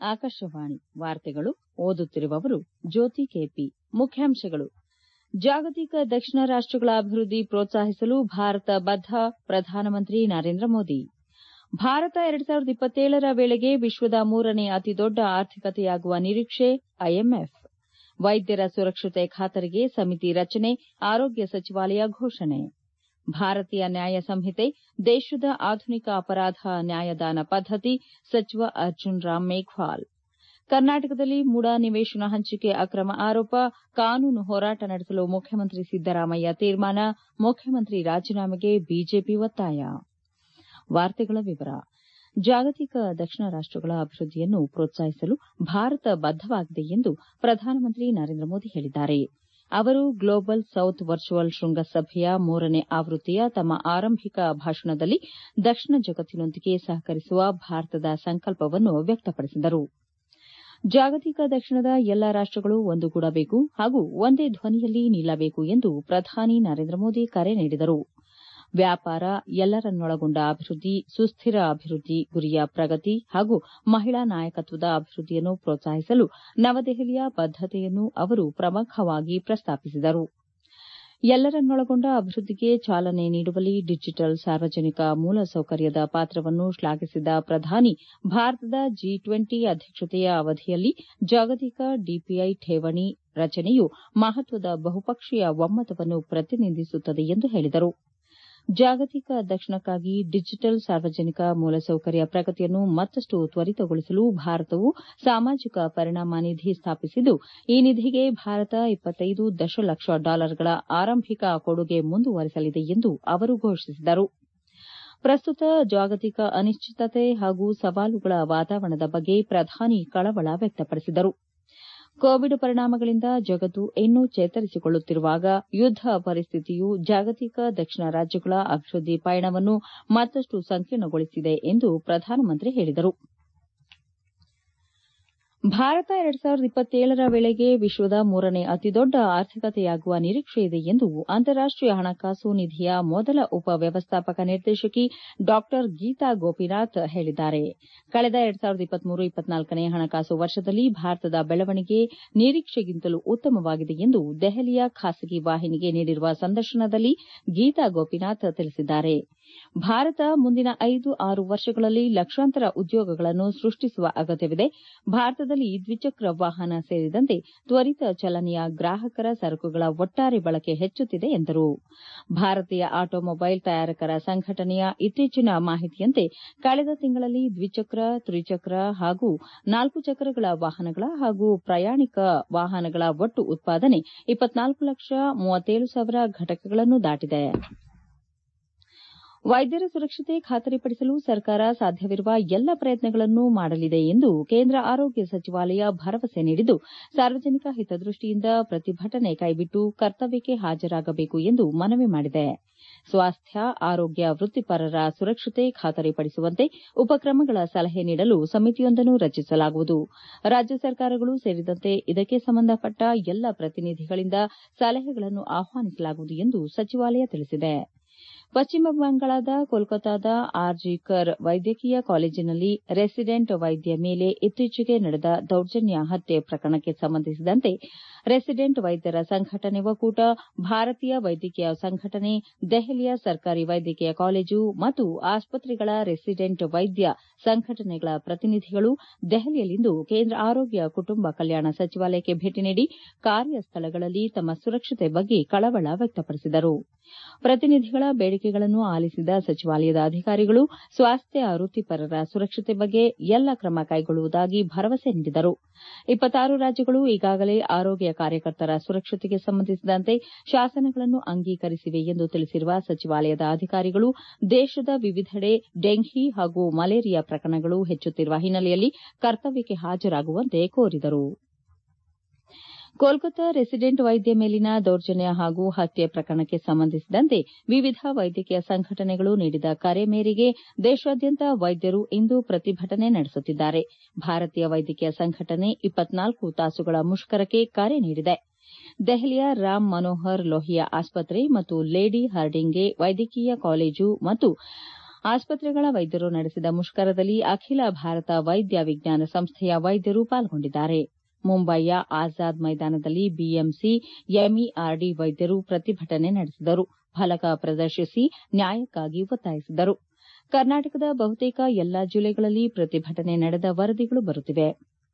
ಆಕಾಶವಾಣಿ ವಾರ್ತೆಗಳು ಓದುತ್ತಿರುವವರು ಜ್ಯೋತಿ ಕೆಪಿ ಮುಖ್ಯಾಂಶಗಳು ಜಾಗತಿಕ ದಕ್ಷಿಣ ರಾಷ್ಟಗಳ ಅಭಿವೃದ್ಧಿ ಪ್ರೋತ್ಸಾಹಿಸಲು ಭಾರತ ಬದ್ದ ಪ್ರಧಾನಮಂತ್ರಿ ನರೇಂದ್ರ ಮೋದಿ ಭಾರತ ರ ವೇಳೆಗೆ ವಿಶ್ವದ ಮೂರನೇ ಅತಿದೊಡ್ಡ ಆರ್ಥಿಕತೆಯಾಗುವ ನಿರೀಕ್ಷೆ ಐಎಂಎಫ್ ವೈದ್ಯರ ಸುರಕ್ಷತೆ ಖಾತರಿಗೆ ಸಮಿತಿ ರಚನೆ ಆರೋಗ್ಯ ಸಚಿವಾಲಯ ಘೋಷಣೆ ಭಾರತೀಯ ನ್ಯಾಯ ಸಂಹಿತೆ ದೇಶದ ಆಧುನಿಕ ಅಪರಾಧ ನ್ಯಾಯದಾನ ಪದ್ದತಿ ಸಚಿವ ಅರ್ಜುನ್ ರಾಮ್ ಮೇಘ್ವಾಲ್ ಕರ್ನಾಟಕದಲ್ಲಿ ಮೂಡ ನಿವೇಶನ ಹಂಚಿಕೆ ಅಕ್ರಮ ಆರೋಪ ಕಾನೂನು ಹೋರಾಟ ನಡೆಸಲು ಮುಖ್ಯಮಂತ್ರಿ ಸಿದ್ದರಾಮಯ್ಯ ತೀರ್ಮಾನ ಮುಖ್ಯಮಂತ್ರಿ ರಾಜೀನಾಮೆಗೆ ಬಿಜೆಪಿ ಒತ್ತಾಯ ಜಾಗತಿಕ ದಕ್ಷಿಣ ರಾಷ್ಟಗಳ ಅಭಿವೃದ್ಧಿಯನ್ನು ಪ್ರೋತ್ಸಾಹಿಸಲು ಭಾರತ ಬದ್ದವಾಗಿದೆ ಎಂದು ಪ್ರಧಾನಮಂತ್ರಿ ನರೇಂದ್ರ ಮೋದಿ ಹೇಳಿದ್ದಾರೆ ಅವರು ಗ್ಲೋಬಲ್ ಸೌತ್ ವರ್ಚುವಲ್ ಶೃಂಗಸಭೆಯ ಮೂರನೇ ಆವೃತ್ತಿಯ ತಮ್ಮ ಆರಂಭಿಕ ಭಾಷಣದಲ್ಲಿ ದಕ್ಷಿಣ ಜಗತ್ತಿನೊಂದಿಗೆ ಸಹಕರಿಸುವ ಭಾರತದ ಸಂಕಲ್ಪವನ್ನು ವ್ಯಕ್ತಪಡಿಸಿದರು ಜಾಗತಿಕ ದಕ್ಷಿಣದ ಎಲ್ಲಾ ರಾಷ್ಟಗಳು ಒಂದುಗೂಡಬೇಕು ಹಾಗೂ ಒಂದೇ ಧ್ವನಿಯಲ್ಲಿ ನಿಲ್ಲಬೇಕು ಎಂದು ಪ್ರಧಾನಿ ನರೇಂದ್ರ ಮೋದಿ ಕರೆ ನೀಡಿದರು ವ್ಯಾಪಾರ ಎಲ್ಲರನ್ನೊಳಗೊಂಡ ಅಭಿವೃದ್ಧಿ ಸುಸ್ದಿರ ಅಭಿವೃದ್ಧಿ ಗುರಿಯ ಪ್ರಗತಿ ಹಾಗೂ ಮಹಿಳಾ ನಾಯಕತ್ವದ ಅಭಿವೃದ್ಧಿಯನ್ನು ಪ್ರೋತ್ಸಾಹಿಸಲು ನವದೆಹಲಿಯ ಬದ್ದತೆಯನ್ನು ಅವರು ಪ್ರಮುಖವಾಗಿ ಪ್ರಸ್ತಾಪಿಸಿದರು ಎಲ್ಲರನ್ನೊಳಗೊಂಡ ಅಭಿವೃದ್ಧಿಗೆ ಚಾಲನೆ ನೀಡುವಲ್ಲಿ ಡಿಜಿಟಲ್ ಸಾರ್ವಜನಿಕ ಮೂಲಸೌಕರ್ಯದ ಪಾತ್ರವನ್ನು ಶ್ಲಾಘಿಸಿದ ಪ್ರಧಾನಿ ಭಾರತದ ಜಿ ಟ್ವೆಂಟಿ ಅಧ್ಯಕ್ಷತೆಯ ಅವಧಿಯಲ್ಲಿ ಜಾಗತಿಕ ಡಿಪಿಐ ಠೇವಣಿ ರಚನೆಯು ಮಹತ್ವದ ಬಹುಪಕ್ಷೀಯ ಒಮ್ಮತವನ್ನು ಪ್ರತಿನಿಧಿಸುತ್ತದೆ ಎಂದು ಹೇಳಿದರು ಜಾಗತಿಕ ದಕ್ಷಿಣಕ್ಕಾಗಿ ಡಿಜಿಟಲ್ ಸಾರ್ವಜನಿಕ ಮೂಲಸೌಕರ್ಯ ಪ್ರಗತಿಯನ್ನು ಮತ್ತಷ್ಟು ತ್ವರಿತಗೊಳಿಸಲು ಭಾರತವು ಸಾಮಾಜಿಕ ಪರಿಣಾಮ ನಿಧಿ ಸ್ಥಾಪಿಸಿದ್ದು ಈ ನಿಧಿಗೆ ಭಾರತ ಇಪ್ಪತ್ತೈದು ದಶಲಕ್ಷ ಡಾಲರ್ಗಳ ಆರಂಭಿಕ ಕೊಡುಗೆ ಮುಂದುವರೆಸಲಿದೆ ಎಂದು ಅವರು ಘೋಷಿಸಿದರು ಪ್ರಸ್ತುತ ಜಾಗತಿಕ ಅನಿಶ್ಚಿತತೆ ಹಾಗೂ ಸವಾಲುಗಳ ವಾತಾವರಣದ ಬಗ್ಗೆ ಪ್ರಧಾನಿ ಕಳವಳ ವ್ಯಕ್ತಪಡಿಸಿದರು ಕೋವಿಡ್ ಪರಿಣಾಮಗಳಿಂದ ಜಗತ್ತು ಇನ್ನೂ ಚೇತರಿಸಿಕೊಳ್ಳುತ್ತಿರುವಾಗ ಯುದ್ದ ಪರಿಸ್ಥಿತಿಯು ಜಾಗತಿಕ ದಕ್ಷಿಣ ರಾಜ್ಯಗಳ ಅಭಿವೃದ್ಧಿ ಪಯಣವನ್ನು ಮತ್ತಷ್ಟು ಸಂಕೀರ್ಣಗೊಳಿಸಿದೆ ಎಂದು ಪ್ರಧಾನಮಂತ್ರಿ ಹೇಳಿದರು ಭಾರತ ರ ವೇಳೆಗೆ ವಿಶ್ವದ ಮೂರನೇ ಅತಿದೊಡ್ಡ ಆರ್ಥಿಕತೆಯಾಗುವ ನಿರೀಕ್ಷೆಯಿದೆ ಎಂದು ಅಂತಾರಾಷ್ಟೀಯ ಹಣಕಾಸು ನಿಧಿಯ ಮೊದಲ ಉಪ ವ್ಯವಸ್ಥಾಪಕ ನಿರ್ದೇಶಕಿ ಡಾ ಗೀತಾ ಗೋಪಿನಾಥ್ ಹೇಳಿದ್ದಾರೆ ಕಳೆದ ನೇ ಹಣಕಾಸು ವರ್ಷದಲ್ಲಿ ಭಾರತದ ಬೆಳವಣಿಗೆ ನಿರೀಕ್ಷೆಗಿಂತಲೂ ಉತ್ತಮವಾಗಿದೆ ಎಂದು ದೆಹಲಿಯ ಖಾಸಗಿ ವಾಹಿನಿಗೆ ನೀಡಿರುವ ಸಂದರ್ಶನದಲ್ಲಿ ಗೀತಾ ಗೋಪಿನಾಥ್ ತಿಳಿಸಿದ್ದಾರೆ ಭಾರತ ಮುಂದಿನ ಐದು ಆರು ವರ್ಷಗಳಲ್ಲಿ ಲಕ್ಷಾಂತರ ಉದ್ಯೋಗಗಳನ್ನು ಸೃಷ್ಟಿಸುವ ಅಗತ್ಯವಿದೆ ಭಾರತದಲ್ಲಿ ದ್ವಿಚಕ್ರ ವಾಹನ ಸೇರಿದಂತೆ ತ್ವರಿತ ಚಲನೆಯ ಗ್ರಾಹಕರ ಸರಕುಗಳ ಒಟ್ಟಾರೆ ಬಳಕೆ ಹೆಚ್ಚುತ್ತಿದೆ ಎಂದರು ಭಾರತೀಯ ಆಟೋಮೊಬೈಲ್ ತಯಾರಕರ ಸಂಘಟನೆಯ ಇತ್ತೀಚಿನ ಮಾಹಿತಿಯಂತೆ ಕಳೆದ ತಿಂಗಳಲ್ಲಿ ದ್ವಿಚಕ್ರ ತ್ರಿಚಕ್ರ ಹಾಗೂ ನಾಲ್ಕು ಚಕ್ರಗಳ ವಾಹನಗಳ ಹಾಗೂ ಪ್ರಯಾಣಿಕ ವಾಹನಗಳ ಒಟ್ಟು ಉತ್ಪಾದನೆ ಇಪ್ಪತ್ನಾಲ್ಕು ಲಕ್ಷ ಮೂವತ್ತೇಳು ಸಾವಿರ ಘಟಕಗಳನ್ನು ದಾಟಿದೆ ವೈದ್ಯರ ಸುರಕ್ಷತೆ ಖಾತರಿಪಡಿಸಲು ಸರ್ಕಾರ ಸಾಧ್ಯವಿರುವ ಎಲ್ಲ ಪ್ರಯತ್ನಗಳನ್ನು ಮಾಡಲಿದೆ ಎಂದು ಕೇಂದ್ರ ಆರೋಗ್ಯ ಸಚಿವಾಲಯ ಭರವಸೆ ನೀಡಿದ್ದು ಸಾರ್ವಜನಿಕ ಹಿತದೃಷ್ಟಿಯಿಂದ ಪ್ರತಿಭಟನೆ ಕೈಬಿಟ್ಟು ಕರ್ತವ್ಯಕ್ಕೆ ಹಾಜರಾಗಬೇಕು ಎಂದು ಮನವಿ ಮಾಡಿದೆ ಸ್ವಾಸ್ಥ್ಯ ಆರೋಗ್ಯ ವೃತ್ತಿಪರರ ಸುರಕ್ಷತೆ ಖಾತರಿಪಡಿಸುವಂತೆ ಉಪಕ್ರಮಗಳ ಸಲಹೆ ನೀಡಲು ಸಮಿತಿಯೊಂದನ್ನು ರಚಿಸಲಾಗುವುದು ರಾಜ್ಯ ಸರ್ಕಾರಗಳು ಸೇರಿದಂತೆ ಇದಕ್ಕೆ ಸಂಬಂಧಪಟ್ಟ ಎಲ್ಲ ಪ್ರತಿನಿಧಿಗಳಿಂದ ಸಲಹೆಗಳನ್ನು ಆಹ್ವಾನಿಸಲಾಗುವುದು ಎಂದು ಸಚಿವಾಲಯ ತಿಳಿಸಿದೆ ಪಶ್ಚಿಮ ಬಂಗಾಳದ ಕೋಲ್ಕತಾದ ಆರ್ಜಿಕರ್ ವೈದ್ಯಕೀಯ ಕಾಲೇಜಿನಲ್ಲಿ ರೆಸಿಡೆಂಟ್ ವೈದ್ಯ ಮೇಲೆ ಇತ್ತೀಚೆಗೆ ನಡೆದ ದೌರ್ಜನ್ಯ ಹತ್ಯೆ ಪ್ರಕರಣಕ್ಕೆ ಸಂಬಂಧಿಸಿದಂತೆ ರೆಸಿಡೆಂಟ್ ವೈದ್ಯರ ಸಂಘಟನೆ ಒಕ್ಕೂಟ ಭಾರತೀಯ ವೈದ್ಯಕೀಯ ಸಂಘಟನೆ ದೆಹಲಿಯ ಸರ್ಕಾರಿ ವೈದ್ಯಕೀಯ ಕಾಲೇಜು ಮತ್ತು ಆಸ್ಪತ್ರೆಗಳ ರೆಸಿಡೆಂಟ್ ವೈದ್ಯ ಸಂಘಟನೆಗಳ ಪ್ರತಿನಿಧಿಗಳು ದೆಹಲಿಯಲ್ಲಿಂದು ಕೇಂದ್ರ ಆರೋಗ್ಯ ಕುಟುಂಬ ಕಲ್ಯಾಣ ಸಚಿವಾಲಯಕ್ಕೆ ಭೇಟಿ ನೀಡಿ ಕಾರ್ಯಸ್ಥಳಗಳಲ್ಲಿ ತಮ್ಮ ಸುರಕ್ಷತೆ ಬಗ್ಗೆ ಕಳವಳ ವ್ಯಕ್ತಪಡಿಸಿದರು ಪ್ರತಿನಿಧಿಗಳ ಬೇಡಿಕೆಗಳನ್ನು ಆಲಿಸಿದ ಸಚಿವಾಲಯದ ಅಧಿಕಾರಿಗಳು ಸ್ವಾಸ್ಥ್ಯ ವೃತ್ತಿಪರರ ಸುರಕ್ಷತೆ ಬಗ್ಗೆ ಎಲ್ಲ ಕ್ರಮ ಕೈಗೊಳ್ಳುವುದಾಗಿ ಭರವಸೆ ನೀಡಿದರು ಇಪ್ಪತ್ತಾರು ರಾಜ್ಯಗಳು ಈಗಾಗಲೇ ಆರೋಗ್ಯ ಕಾರ್ಯಕರ್ತರ ಸುರಕ್ಷತೆಗೆ ಸಂಬಂಧಿಸಿದಂತೆ ಶಾಸನಗಳನ್ನು ಅಂಗೀಕರಿಸಿವೆ ಎಂದು ತಿಳಿಸಿರುವ ಸಚಿವಾಲಯದ ಅಧಿಕಾರಿಗಳು ದೇಶದ ವಿವಿಧೆಡೆ ಡೆಂಘಿ ಹಾಗೂ ಮಲೇರಿಯಾ ಪ್ರಕರಣಗಳು ಹೆಚ್ಚುತ್ತಿರುವ ಹಿನ್ನೆಲೆಯಲ್ಲಿ ಕರ್ತವ್ಯಕ್ಕೆ ಹಾಜರಾಗುವಂತೆ ಕೋರಿದರು ಕೋಲ್ಕತಾ ರೆಸಿಡೆಂಟ್ ವೈದ್ಯ ಮೇಲಿನ ದೌರ್ಜನ್ಯ ಹಾಗೂ ಹತ್ಯೆ ಪ್ರಕರಣಕ್ಕೆ ಸಂಬಂಧಿಸಿದಂತೆ ವಿವಿಧ ವೈದ್ಯಕೀಯ ಸಂಘಟನೆಗಳು ನೀಡಿದ ಕರೆ ಮೇರೆಗೆ ದೇಶಾದ್ಯಂತ ವೈದ್ಯರು ಇಂದು ಪ್ರತಿಭಟನೆ ನಡೆಸುತ್ತಿದ್ದಾರೆ ಭಾರತೀಯ ವೈದ್ಯಕೀಯ ಸಂಘಟನೆ ಇಪ್ಪತ್ನಾಲ್ಕು ತಾಸುಗಳ ಮುಷ್ಕರಕ್ಕೆ ಕರೆ ನೀಡಿದೆ ದೆಹಲಿಯ ರಾಮ್ ಮನೋಹರ್ ಲೋಹಿಯಾ ಆಸ್ಪತ್ರೆ ಮತ್ತು ಲೇಡಿ ಹರ್ಡಿಂಗೆ ವೈದ್ಯಕೀಯ ಕಾಲೇಜು ಮತ್ತು ಆಸ್ಪತ್ರೆಗಳ ವೈದ್ಯರು ನಡೆಸಿದ ಮುಷ್ಕರದಲ್ಲಿ ಅಖಿಲ ಭಾರತ ವೈದ್ಯ ವಿಜ್ಞಾನ ಸಂಸ್ಥೆಯ ವೈದ್ಯರು ಪಾಲ್ಗೊಂಡಿದ್ದಾರೆ ಮುಂಬೈಯ ಆಜಾದ್ ಮೈದಾನದಲ್ಲಿ ಬಿಎಂಸಿ ಎಂಇಆರ್ಡಿ ವೈದ್ಯರು ಪ್ರತಿಭಟನೆ ನಡೆಸಿದರು ಫಲಕ ಪ್ರದರ್ಶಿಸಿ ನ್ಯಾಯಕ್ಕಾಗಿ ಒತ್ತಾಯಿಸಿದರು ಕರ್ನಾಟಕದ ಬಹುತೇಕ ಎಲ್ಲಾ ಜಿಲ್ಲೆಗಳಲ್ಲಿ ಪ್ರತಿಭಟನೆ ನಡೆದ ವರದಿಗಳು ಬರುತ್ತಿವೆ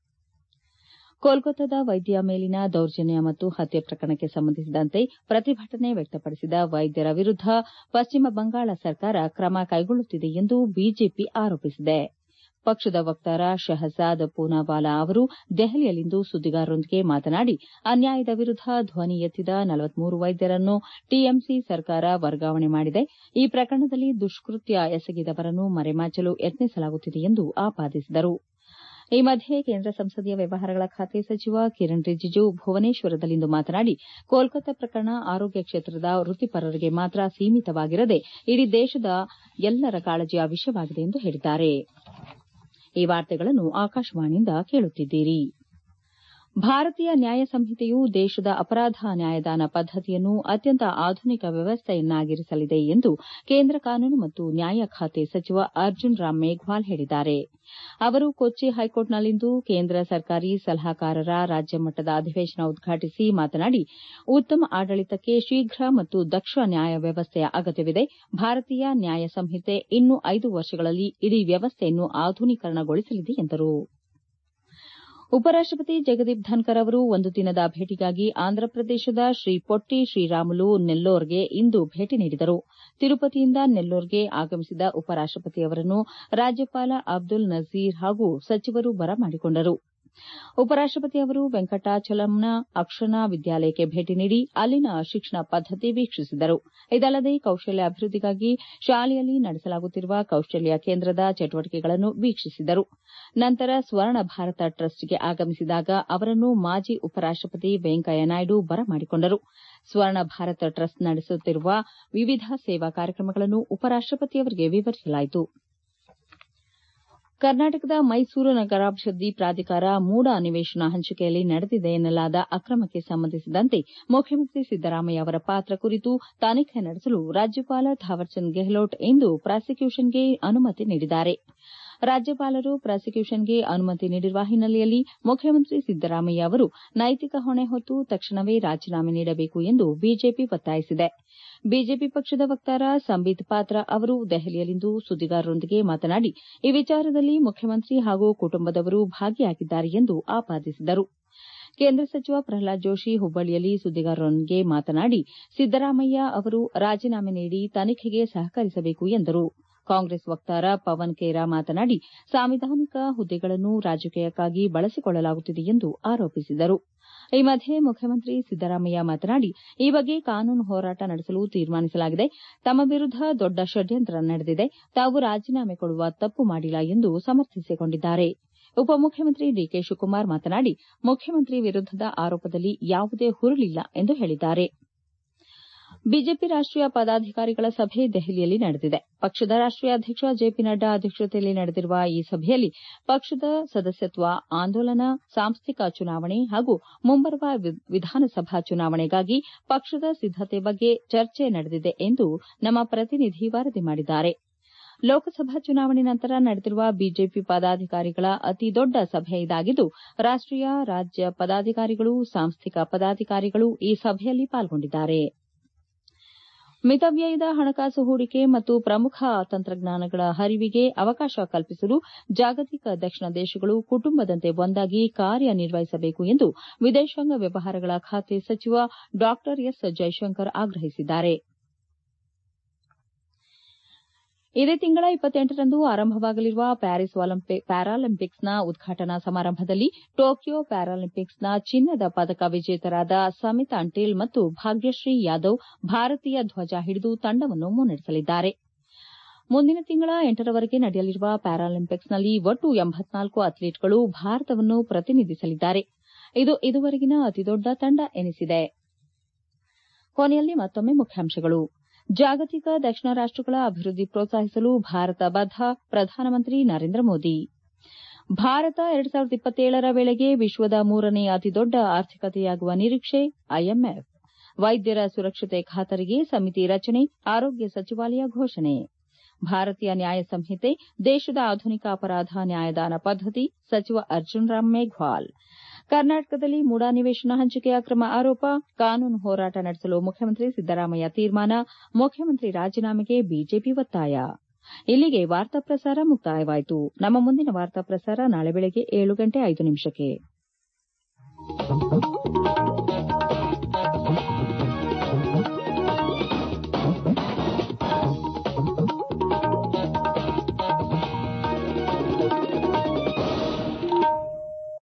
ಕೋಲ್ಕತ್ತಾದ ವೈದ್ಯೆಯ ಮೇಲಿನ ದೌರ್ಜನ್ಯ ಮತ್ತು ಹತ್ಯೆ ಪ್ರಕರಣಕ್ಕೆ ಸಂಬಂಧಿಸಿದಂತೆ ಪ್ರತಿಭಟನೆ ವ್ಯಕ್ತಪಡಿಸಿದ ವೈದ್ಯರ ವಿರುದ್ದ ಪಶ್ಚಿಮ ಬಂಗಾಳ ಸರ್ಕಾರ ಕ್ರಮ ಕೈಗೊಳ್ಳುತ್ತಿದೆ ಎಂದು ಬಿಜೆಪಿ ಆರೋಪಿಸಿದೆ ಪಕ್ಷದ ವಕ್ತಾರ ಶಹಜಾದ್ ಪೂನಾವಾಲಾ ಅವರು ದೆಹಲಿಯಲ್ಲಿಂದು ಸುದ್ದಿಗಾರರೊಂದಿಗೆ ಮಾತನಾಡಿ ಅನ್ಯಾಯದ ವಿರುದ್ದ ಧ್ವನಿ ಎತ್ತಿದ ನಲವತ್ಮೂರು ವೈದ್ಯರನ್ನು ಟಿಎಂಸಿ ಸರ್ಕಾರ ವರ್ಗಾವಣೆ ಮಾಡಿದೆ ಈ ಪ್ರಕರಣದಲ್ಲಿ ದುಷ್ಕೃತ್ಯ ಎಸಗಿದವರನ್ನು ಮರೆಮಾಚಲು ಯತ್ನಿಸಲಾಗುತ್ತಿದೆ ಎಂದು ಆಪಾದಿಸಿದರು ಈ ಮಧ್ಯೆ ಕೇಂದ್ರ ಸಂಸದೀಯ ವ್ಯವಹಾರಗಳ ಖಾತೆ ಸಚಿವ ಕಿರಣ್ ರಿಜಿಜು ಭುವನೇಶ್ವರದಲ್ಲಿಂದು ಮಾತನಾಡಿ ಕೋಲ್ಕತ್ತಾ ಪ್ರಕರಣ ಆರೋಗ್ಯ ಕ್ಷೇತ್ರದ ವೃತ್ತಿಪರರಿಗೆ ಮಾತ್ರ ಸೀಮಿತವಾಗಿರದೆ ಇಡೀ ದೇಶದ ಎಲ್ಲರ ಕಾಳಜಿಯ ವಿಷಯವಾಗಿದೆ ಎಂದು ಹೇಳಿದ್ದಾರೆ ಈ ವಾರ್ತೆಗಳನ್ನು ಆಕಾಶವಾಣಿಯಿಂದ ಕೇಳುತ್ತಿದ್ದೀರಿ ಭಾರತೀಯ ನ್ಯಾಯ ಸಂಹಿತೆಯು ದೇಶದ ಅಪರಾಧ ನ್ಯಾಯದಾನ ಪದ್ದತಿಯನ್ನು ಅತ್ಯಂತ ಆಧುನಿಕ ವ್ಯವಸ್ಥೆಯನ್ನಾಗಿರಿಸಲಿದೆ ಎಂದು ಕೇಂದ್ರ ಕಾನೂನು ಮತ್ತು ನ್ಯಾಯ ಖಾತೆ ಸಚಿವ ಅರ್ಜುನ್ ರಾಮ್ ಮೇಘ್ವಾಲ್ ಹೇಳಿದ್ದಾರೆ ಅವರು ಕೊಚ್ಚಿ ಹೈಕೋರ್ಟ್ನಲ್ಲಿಂದು ಕೇಂದ್ರ ಸರ್ಕಾರಿ ಸಲಹಾಕಾರರ ರಾಜ್ಯ ಮಟ್ಟದ ಅಧಿವೇಶನ ಉದ್ಘಾಟಿಸಿ ಮಾತನಾಡಿ ಉತ್ತಮ ಆಡಳಿತಕ್ಕೆ ಶೀಘ್ರ ಮತ್ತು ದಕ್ಷ ನ್ಯಾಯ ವ್ಯವಸ್ಥೆಯ ಅಗತ್ಯವಿದೆ ಭಾರತೀಯ ನ್ಯಾಯ ಸಂಹಿತೆ ಇನ್ನು ಐದು ವರ್ಷಗಳಲ್ಲಿ ಇಡೀ ವ್ಯವಸ್ಥೆಯನ್ನು ಆಧುನೀಕರಣಗೊಳಿಸಲಿದೆ ಎಂದರು ಉಪರಾಷ್ಟಪತಿ ಜಗದೀಪ್ ಧನ್ಕರ್ ಅವರು ಒಂದು ದಿನದ ಭೇಟಿಗಾಗಿ ಆಂಧ್ರಪ್ರದೇಶದ ಶ್ರೀ ಪೊಟ್ಟಿ ಶ್ರೀರಾಮುಲು ನೆಲ್ಲೋರ್ಗೆ ಇಂದು ಭೇಟಿ ನೀಡಿದರು ತಿರುಪತಿಯಿಂದ ನೆಲ್ಲೋರ್ಗೆ ಆಗಮಿಸಿದ ಉಪರಾಷ್ಟಪತಿ ಅವರನ್ನು ರಾಜ್ಯಪಾಲ ಅಬ್ದುಲ್ ನಜೀರ್ ಹಾಗೂ ಸಚಿವರು ಬರಮಾಡಿಕೊಂಡರು ಉಪರಾಷ್ಟಪತಿ ಅವರು ವೆಂಕಟಾಚಲಂನ ಅಕ್ಷಣ ವಿದ್ಯಾಲಯಕ್ಕೆ ಭೇಟಿ ನೀಡಿ ಅಲ್ಲಿನ ಶಿಕ್ಷಣ ಪದ್ದತಿ ವೀಕ್ಷಿಸಿದರು ಇದಲ್ಲದೆ ಕೌಶಲ್ಯ ಅಭಿವೃದ್ದಿಗಾಗಿ ಶಾಲೆಯಲ್ಲಿ ನಡೆಸಲಾಗುತ್ತಿರುವ ಕೌಶಲ್ಯ ಕೇಂದ್ರದ ಚಟುವಟಿಕೆಗಳನ್ನು ವೀಕ್ಷಿಸಿದರು ನಂತರ ಸ್ವರ್ಣ ಭಾರತ ಟ್ರಸ್ಟ್ಗೆ ಆಗಮಿಸಿದಾಗ ಅವರನ್ನು ಮಾಜಿ ಉಪರಾಷ್ಟಪತಿ ವೆಂಕಯ್ಯ ನಾಯ್ಡು ಬರಮಾಡಿಕೊಂಡರು ಸ್ವರ್ಣ ಭಾರತ ಟ್ರಸ್ಟ್ ನಡೆಸುತ್ತಿರುವ ವಿವಿಧ ಸೇವಾ ಕಾರ್ಯಕ್ರಮಗಳನ್ನು ಉಪರಾಷ್ಟಪತಿಯವರಿಗೆ ವಿವರಿಸಲಾಯಿತು ಕರ್ನಾಟಕದ ಮೈಸೂರು ನಗರಾಭಿವೃದ್ಧಿ ಪ್ರಾಧಿಕಾರ ಮೂಡ ನಿವೇಶನ ಹಂಚಿಕೆಯಲ್ಲಿ ನಡೆದಿದೆ ಎನ್ನಲಾದ ಅಕ್ರಮಕ್ಕೆ ಸಂಬಂಧಿಸಿದಂತೆ ಮುಖ್ಯಮಂತ್ರಿ ಸಿದ್ದರಾಮಯ್ಯ ಅವರ ಪಾತ್ರ ಕುರಿತು ತನಿಖೆ ನಡೆಸಲು ರಾಜ್ಯಪಾಲ ಥಾವರ್ಚಂದ್ ಗೆಹ್ಲೋಟ್ ಇಂದು ಪ್ರಾಸಿಕ್ಯೂಷನ್ಗೆ ಅನುಮತಿ ನೀಡಿದ್ದಾರೆ ರಾಜ್ಯಪಾಲರು ಪ್ರಾಸಿಕ್ಯೂಷನ್ಗೆ ಅನುಮತಿ ನೀಡಿರುವ ಹಿನ್ನೆಲೆಯಲ್ಲಿ ಮುಖ್ಯಮಂತ್ರಿ ಸಿದ್ದರಾಮಯ್ಯ ಅವರು ನೈತಿಕ ಹೊಣೆ ಹೊತ್ತು ತಕ್ಷಣವೇ ರಾಜೀನಾಮೆ ನೀಡಬೇಕು ಎಂದು ಬಿಜೆಪಿ ಒತ್ತಾಯಿಸಿದೆ ಬಿಜೆಪಿ ಪಕ್ಷದ ವಕ್ತಾರ ಸಂಬಿತ್ ಪಾತ್ರ ಅವರು ದೆಹಲಿಯಲ್ಲಿಂದು ಸುದ್ದಿಗಾರರೊಂದಿಗೆ ಮಾತನಾಡಿ ಈ ವಿಚಾರದಲ್ಲಿ ಮುಖ್ಯಮಂತ್ರಿ ಹಾಗೂ ಕುಟುಂಬದವರು ಭಾಗಿಯಾಗಿದ್ದಾರೆ ಎಂದು ಆಪಾದಿಸಿದರು ಕೇಂದ್ರ ಸಚಿವ ಪ್ರಹ್ಲಾದ್ ಜೋಶಿ ಹುಬ್ಬಳ್ಳಿಯಲ್ಲಿ ಸುದ್ದಿಗಾರರೊಂದಿಗೆ ಮಾತನಾಡಿ ಸಿದ್ದರಾಮಯ್ಯ ಅವರು ರಾಜೀನಾಮೆ ನೀಡಿ ತನಿಖೆಗೆ ಸಹಕರಿಸಬೇಕು ಎಂದರು ಕಾಂಗ್ರೆಸ್ ವಕ್ತಾರ ಪವನ್ ಖೇರಾ ಮಾತನಾಡಿ ಸಾಂವಿಧಾನಿಕ ಹುದ್ದೆಗಳನ್ನು ರಾಜಕೀಯಕ್ಕಾಗಿ ಬಳಸಿಕೊಳ್ಳಲಾಗುತ್ತಿದೆ ಎಂದು ಆರೋಪಿಸಿದರು ಈ ಮಧ್ಯೆ ಮುಖ್ಯಮಂತ್ರಿ ಸಿದ್ದರಾಮಯ್ಯ ಮಾತನಾಡಿ ಈ ಬಗ್ಗೆ ಕಾನೂನು ಹೋರಾಟ ನಡೆಸಲು ತೀರ್ಮಾನಿಸಲಾಗಿದೆ ತಮ್ಮ ವಿರುದ್ದ ದೊಡ್ಡ ಷಡ್ಯಂತ್ರ ನಡೆದಿದೆ ತಾವು ರಾಜೀನಾಮೆ ಕೊಡುವ ತಪ್ಪು ಮಾಡಿಲ್ಲ ಎಂದು ಸಮರ್ಥಿಸಿಕೊಂಡಿದ್ದಾರೆ ಉಪಮುಖ್ಯಮಂತ್ರಿ ಡಿಕೆ ಶಿವಕುಮಾರ್ ಮಾತನಾಡಿ ಮುಖ್ಯಮಂತ್ರಿ ವಿರುದ್ದದ ಆರೋಪದಲ್ಲಿ ಯಾವುದೇ ಹುರುಳಿಲ್ಲ ಎಂದು ಹೇಳಿದ್ದಾರೆ ಬಿಜೆಪಿ ರಾಷ್ಟೀಯ ಪದಾಧಿಕಾರಿಗಳ ಸಭೆ ದೆಹಲಿಯಲ್ಲಿ ನಡೆದಿದೆ ಪಕ್ಷದ ರಾಷ್ಟೀಯ ಅಧ್ಯಕ್ಷ ಜೆಪಿ ನಡ್ಡಾ ಅಧ್ಯಕ್ಷತೆಯಲ್ಲಿ ನಡೆದಿರುವ ಈ ಸಭೆಯಲ್ಲಿ ಪಕ್ಷದ ಸದಸ್ಯತ್ವ ಆಂದೋಲನ ಸಾಂಸ್ಥಿಕ ಚುನಾವಣೆ ಹಾಗೂ ಮುಂಬರುವ ವಿಧಾನಸಭಾ ಚುನಾವಣೆಗಾಗಿ ಪಕ್ಷದ ಸಿದ್ದತೆ ಬಗ್ಗೆ ಚರ್ಚೆ ನಡೆದಿದೆ ಎಂದು ನಮ್ಮ ಪ್ರತಿನಿಧಿ ವರದಿ ಮಾಡಿದ್ದಾರೆ ಲೋಕಸಭಾ ಚುನಾವಣೆ ನಂತರ ನಡೆದಿರುವ ಬಿಜೆಪಿ ಪದಾಧಿಕಾರಿಗಳ ಅತಿ ದೊಡ್ಡ ಸಭೆ ಇದಾಗಿದ್ದು ರಾಷ್ಟೀಯ ರಾಜ್ಯ ಪದಾಧಿಕಾರಿಗಳು ಸಾಂಸ್ಥಿಕ ಪದಾಧಿಕಾರಿಗಳು ಈ ಸಭೆಯಲ್ಲಿ ಪಾಲ್ಗೊಂಡಿದ್ದಾರೆ ಮಿತವ್ಯಯದ ಹಣಕಾಸು ಹೂಡಿಕೆ ಮತ್ತು ಪ್ರಮುಖ ತಂತ್ರಜ್ಞಾನಗಳ ಹರಿವಿಗೆ ಅವಕಾಶ ಕಲ್ಪಿಸಲು ಜಾಗತಿಕ ದಕ್ಷಿಣ ದೇಶಗಳು ಕುಟುಂಬದಂತೆ ಒಂದಾಗಿ ಕಾರ್ಯನಿರ್ವಹಿಸಬೇಕು ಎಂದು ವಿದೇಶಾಂಗ ವ್ಯವಹಾರಗಳ ಖಾತೆ ಸಚಿವ ಡಾ ಎಸ್ ಜೈಶಂಕರ್ ಆಗ್ರಹಿಸಿದ್ದಾರೆ ಇದೇ ತಿಂಗಳ ರಂದು ಆರಂಭವಾಗಲಿರುವ ಪ್ಯಾರಿಸ್ ಪ್ಯಾರಾಲಿಂಪಿಕ್ಸ್ನ ಉದ್ಘಾಟನಾ ಸಮಾರಂಭದಲ್ಲಿ ಟೋಕಿಯೋ ಪ್ಯಾರಾಲಿಂಪಿಕ್ಸ್ನ ಚಿನ್ನದ ಪದಕ ವಿಜೇತರಾದ ಸಮಿತ್ ಅಂಟಿಲ್ ಮತ್ತು ಭಾಗ್ಯಶ್ರೀ ಯಾದವ್ ಭಾರತೀಯ ಧ್ವಜ ಹಿಡಿದು ತಂಡವನ್ನು ಮುನ್ನಡೆಸಲಿದ್ದಾರೆ ಮುಂದಿನ ತಿಂಗಳ ಎಂಟರವರೆಗೆ ನಡೆಯಲಿರುವ ಪ್ಯಾರಾಲಿಂಪಿಕ್ಸ್ನಲ್ಲಿ ಒಟ್ಟು ಎಂಬತ್ನಾಲ್ಕು ಅಥ್ಲೀಟ್ಗಳು ಭಾರತವನ್ನು ಪ್ರತಿನಿಧಿಸಲಿದ್ದಾರೆ ಇದು ಇದುವರೆಗಿನ ಅತಿದೊಡ್ಡ ತಂಡ ಎನಿಸಿದೆ ಕೊನೆಯಲ್ಲಿ ಮತ್ತೊಮ್ಮೆ ಮುಖ್ಯಾಂಶಗಳು ಜಾಗತಿಕ ದಕ್ಷಿಣ ರಾಷ್ಟಗಳ ಅಭಿವೃದ್ಧಿ ಪ್ರೋತ್ಸಾಹಿಸಲು ಭಾರತ ಬದ್ದ ಪ್ರಧಾನಮಂತ್ರಿ ನರೇಂದ್ರ ಮೋದಿ ಭಾರತ ಎರಡ್ ಸಾವಿರದ ಇಪ್ಪತ್ತೇಳರ ವೇಳೆಗೆ ವಿಶ್ವದ ಮೂರನೇ ಅತಿದೊಡ್ಡ ಆರ್ಥಿಕತೆಯಾಗುವ ನಿರೀಕ್ಷೆ ಐಎಂಎಫ್ ವೈದ್ಯರ ಸುರಕ್ಷತೆ ಖಾತರಿಗೆ ಸಮಿತಿ ರಚನೆ ಆರೋಗ್ಯ ಸಚಿವಾಲಯ ಘೋಷಣೆ ಭಾರತೀಯ ನ್ಯಾಯ ಸಂಹಿತೆ ದೇಶದ ಆಧುನಿಕ ಅಪರಾಧ ನ್ಯಾಯದಾನ ಪದ್ದತಿ ಸಚಿವ ಅರ್ಜುನ್ ರಾಮ್ ಮೇಘ್ವಾಲ್ ಕರ್ನಾಟಕದಲ್ಲಿ ಮೂಡಾ ನಿವೇಶನ ಹಂಚಿಕೆ ಅಕ್ರಮ ಆರೋಪ ಕಾನೂನು ಹೋರಾಟ ನಡೆಸಲು ಮುಖ್ಯಮಂತ್ರಿ ಸಿದ್ದರಾಮಯ್ಯ ತೀರ್ಮಾನ ಮುಖ್ಯಮಂತ್ರಿ ರಾಜೀನಾಮೆಗೆ ಬಿಜೆಪಿ ಒತ್ತಾಯ ಇಲ್ಲಿಗೆ ವಾರ್ತಾ ಪ್ರಸಾರ ಮುಕ್ತಾಯವಾಯಿತು ನಮ್ಮ ಮುಂದಿನ ವಾರ್ತಾ ಪ್ರಸಾರ ನಾಳೆ ಬೆಳಗ್ಗೆ ಏಳು ಗಂಟೆ ಐದು ನಿಮಿಷಕ್ಕೆ